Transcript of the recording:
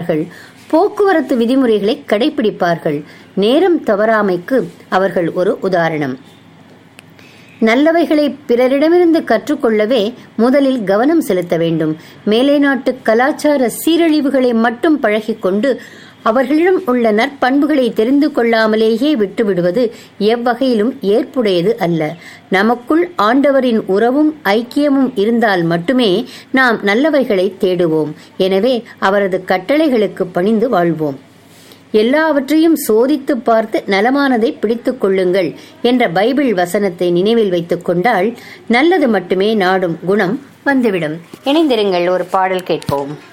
செய்வார்கள் போக்குவரத்து விதிமுறைகளை கடைபிடிப்பார்கள் நேரம் தவறாமைக்கு அவர்கள் ஒரு உதாரணம் நல்லவைகளை பிறரிடமிருந்து கற்றுக்கொள்ளவே முதலில் கவனம் செலுத்த வேண்டும் மேலை நாட்டு கலாச்சார சீரழிவுகளை மட்டும் பழகிக்கொண்டு அவர்களிடம் உள்ள நற்பண்புகளை தெரிந்து கொள்ளாமலேயே விட்டுவிடுவது எவ்வகையிலும் ஏற்புடையது அல்ல நமக்குள் ஆண்டவரின் உறவும் ஐக்கியமும் இருந்தால் மட்டுமே நாம் நல்லவைகளை தேடுவோம் எனவே அவரது கட்டளைகளுக்கு பணிந்து வாழ்வோம் எல்லாவற்றையும் சோதித்து பார்த்து நலமானதை பிடித்துக் கொள்ளுங்கள் என்ற பைபிள் வசனத்தை நினைவில் வைத்துக் கொண்டால் நல்லது மட்டுமே நாடும் குணம் வந்துவிடும் இணைந்திருங்கள் ஒரு பாடல் கேட்போம்